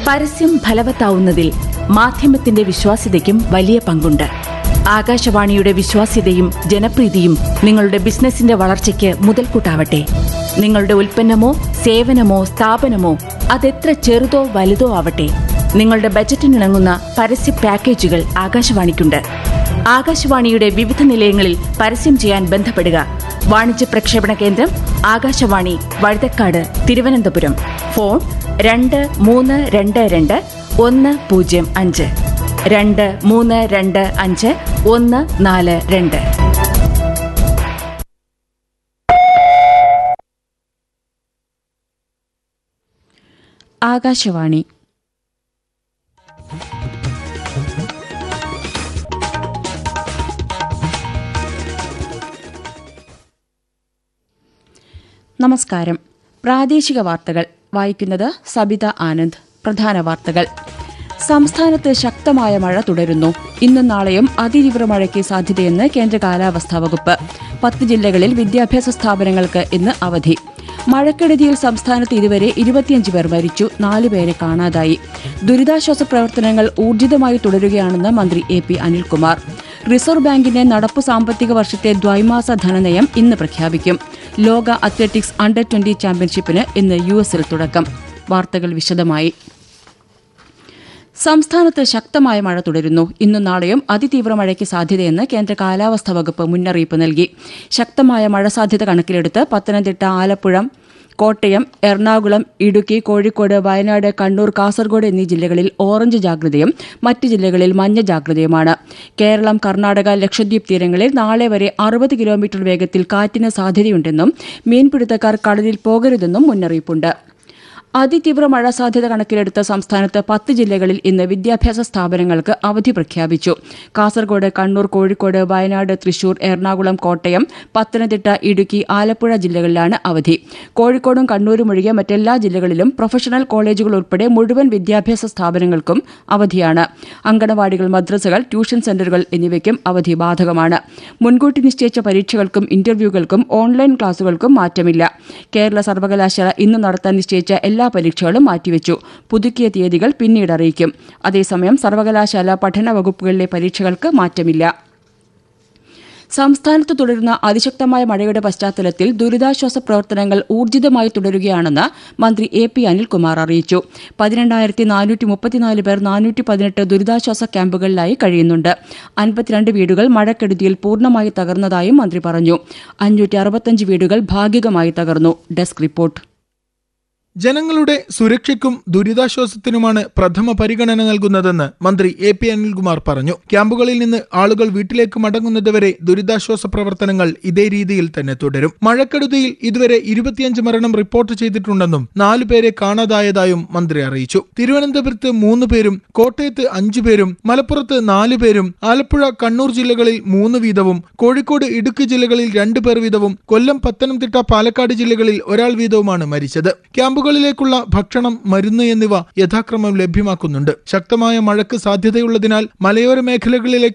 പരസ്യം ഫലവത്താവുന്നതിൽ മാധ്യമത്തിന്റെ വിശ്വാസ്യതയ്ക്കും വലിയ പങ്കുണ്ട് ആകാശവാണിയുടെ വിശ്വാസ്യതയും ജനപ്രീതിയും നിങ്ങളുടെ ബിസിനസിന്റെ വളർച്ചയ്ക്ക് മുതൽക്കൂട്ടാവട്ടെ നിങ്ങളുടെ ഉൽപ്പന്നമോ സേവനമോ സ്ഥാപനമോ അതെത്ര ചെറുതോ വലുതോ ആവട്ടെ നിങ്ങളുടെ ബജറ്റിനിണങ്ങുന്ന പരസ്യ പാക്കേജുകൾ ആകാശവാണിക്കുണ്ട് ആകാശവാണിയുടെ വിവിധ നിലയങ്ങളിൽ പരസ്യം ചെയ്യാൻ ബന്ധപ്പെടുക വാണിജ്യ പ്രക്ഷേപണ കേന്ദ്രം ആകാശവാണി വഴുതക്കാട് തിരുവനന്തപുരം ഫോൺ രണ്ട് മൂന്ന് രണ്ട് രണ്ട് ഒന്ന് പൂജ്യം അഞ്ച് രണ്ട് മൂന്ന് രണ്ട് അഞ്ച് ഒന്ന് നാല് രണ്ട് ആകാശവാണി നമസ്കാരം പ്രാദേശിക വാർത്തകൾ വായിക്കുന്നത് സബിത ആനന്ദ് പ്രധാന വാർത്തകൾ സംസ്ഥാനത്ത് ശക്തമായ മഴ തുടരുന്നു ഇന്നും നാളെയും അതിതീവ്ര മഴയ്ക്ക് സാധ്യതയെന്ന് കേന്ദ്ര കാലാവസ്ഥാ വകുപ്പ് പത്ത് ജില്ലകളിൽ വിദ്യാഭ്യാസ സ്ഥാപനങ്ങൾക്ക് ഇന്ന് അവധി മഴക്കെടുതിയിൽ സംസ്ഥാനത്ത് ഇതുവരെ ഇരുപത്തിയഞ്ച് പേർ മരിച്ചു നാല് പേരെ കാണാതായി ദുരിതാശ്വാസ പ്രവർത്തനങ്ങൾ ഊർജിതമായി തുടരുകയാണെന്ന് മന്ത്രി എ പി അനിൽകുമാർ റിസർവ് ബാങ്കിന്റെ നടപ്പു സാമ്പത്തിക വർഷത്തെ ദ്വൈമാസ ധനനയം ഇന്ന് പ്രഖ്യാപിക്കും ലോക അത്ലറ്റിക്സ് അണ്ടർ ട്വന്റി ചാമ്പ്യൻഷിപ്പിന് ഇന്ന് യു എസിൽ തുടക്കം വാർത്തകൾ വിശദമായി സംസ്ഥാനത്ത് ശക്തമായ മഴ തുടരുന്നു ഇന്നും നാളെയും അതിതീവ്ര മഴയ്ക്ക് സാധ്യതയെന്ന് കേന്ദ്ര കാലാവസ്ഥാ വകുപ്പ് മുന്നറിയിപ്പ് നൽകി ശക്തമായ മഴ സാധ്യത കണക്കിലെടുത്ത് പത്തനംതിട്ട ആലപ്പുഴ കോട്ടയം എറണാകുളം ഇടുക്കി കോഴിക്കോട് വയനാട് കണ്ണൂർ കാസർഗോഡ് എന്നീ ജില്ലകളിൽ ഓറഞ്ച് ജാഗ്രതയും മറ്റ് ജില്ലകളിൽ മഞ്ഞ ജാഗ്രതയുമാണ് കേരളം കർണാടക ലക്ഷദ്വീപ് തീരങ്ങളിൽ നാളെ വരെ അറുപത് കിലോമീറ്റർ വേഗത്തിൽ കാറ്റിന് സാധ്യതയുണ്ടെന്നും മീൻപിടുത്തക്കാർ കടലിൽ പോകരുതെന്നും മുന്നറിയിപ്പുണ്ട് അതിതീവ്ര മഴ സാധ്യത കണക്കിലെടുത്ത സംസ്ഥാനത്ത് പത്ത് ജില്ലകളിൽ ഇന്ന് വിദ്യാഭ്യാസ സ്ഥാപനങ്ങൾക്ക് അവധി പ്രഖ്യാപിച്ചു കാസർഗോഡ് കണ്ണൂർ കോഴിക്കോട് വയനാട് തൃശൂർ എറണാകുളം കോട്ടയം പത്തനംതിട്ട ഇടുക്കി ആലപ്പുഴ ജില്ലകളിലാണ് അവധി കോഴിക്കോടും കണ്ണൂരും ഒഴികെ മറ്റെല്ലാ ജില്ലകളിലും പ്രൊഫഷണൽ കോളേജുകൾ ഉൾപ്പെടെ മുഴുവൻ വിദ്യാഭ്യാസ സ്ഥാപനങ്ങൾക്കും അവധിയാണ് അങ്കണവാടികൾ മദ്രസകൾ ട്യൂഷൻ സെന്ററുകൾ എന്നിവയ്ക്കും അവധി ബാധകമാണ് മുൻകൂട്ടി നിശ്ചയിച്ച പരീക്ഷകൾക്കും ഇന്റർവ്യൂകൾക്കും ഓൺലൈൻ ക്ലാസുകൾക്കും മാറ്റമില്ല കേരള സർവകലാശാല ഇന്ന് നടത്താൻ നിശ്ചയിച്ച എല്ലാ പരീക്ഷകളും മാറ്റിവെച്ചു പുതുക്കിയ തീയതികൾ പിന്നീട് അറിയിക്കും അതേസമയം സർവകലാശാല പഠന വകുപ്പുകളിലെ പരീക്ഷകൾക്ക് മാറ്റമില്ല സംസ്ഥാനത്ത് തുടരുന്ന അതിശക്തമായ മഴയുടെ പശ്ചാത്തലത്തിൽ ദുരിതാശ്വാസ പ്രവർത്തനങ്ങൾ ഊർജിതമായി തുടരുകയാണെന്ന് മന്ത്രി എ പി അനിൽകുമാർ അറിയിച്ചു പതിനെണ്ണായിരത്തി നാനൂറ്റി മുപ്പത്തിനാല് പേർ നാനൂറ്റി പതിനെട്ട് ദുരിതാശ്വാസ ക്യാമ്പുകളിലായി കഴിയുന്നുണ്ട് അൻപത്തിരണ്ട് വീടുകൾ മഴക്കെടുതിയിൽ പൂർണ്ണമായി തകർന്നതായും മന്ത്രി പറഞ്ഞു അഞ്ഞൂറ്റി അറുപത്തഞ്ച് വീടുകൾ ഭാഗികമായി തകർന്നു ഡെസ്ക് റിപ്പോർട്ട് ജനങ്ങളുടെ സുരക്ഷയ്ക്കും ദുരിതാശ്വാസത്തിനുമാണ് പ്രഥമ പരിഗണന നൽകുന്നതെന്ന് മന്ത്രി എ പി അനിൽകുമാർ പറഞ്ഞു ക്യാമ്പുകളിൽ നിന്ന് ആളുകൾ വീട്ടിലേക്ക് മടങ്ങുന്നതുവരെ ദുരിതാശ്വാസ പ്രവർത്തനങ്ങൾ ഇതേ രീതിയിൽ തന്നെ തുടരും മഴക്കെടുതിയിൽ ഇതുവരെ ഇരുപത്തിയഞ്ച് മരണം റിപ്പോർട്ട് ചെയ്തിട്ടുണ്ടെന്നും നാലു പേരെ കാണാതായതായും മന്ത്രി അറിയിച്ചു തിരുവനന്തപുരത്ത് മൂന്ന് പേരും കോട്ടയത്ത് അഞ്ചു പേരും മലപ്പുറത്ത് നാലു പേരും ആലപ്പുഴ കണ്ണൂർ ജില്ലകളിൽ മൂന്ന് വീതവും കോഴിക്കോട് ഇടുക്കി ജില്ലകളിൽ രണ്ടു പേർ വീതവും കൊല്ലം പത്തനംതിട്ട പാലക്കാട് ജില്ലകളിൽ ഒരാൾ വീതവുമാണ് മരിച്ചത് ക്യാമ്പുകളിലേക്കുള്ള ഭക്ഷണം മരുന്ന് എന്നിവ യഥാക്രമം ലഭ്യമാക്കുന്നുണ്ട് ശക്തമായ മഴയ്ക്ക് സാധ്യതയുള്ളതിനാൽ മലയോര മേഖലകളിലേക്ക്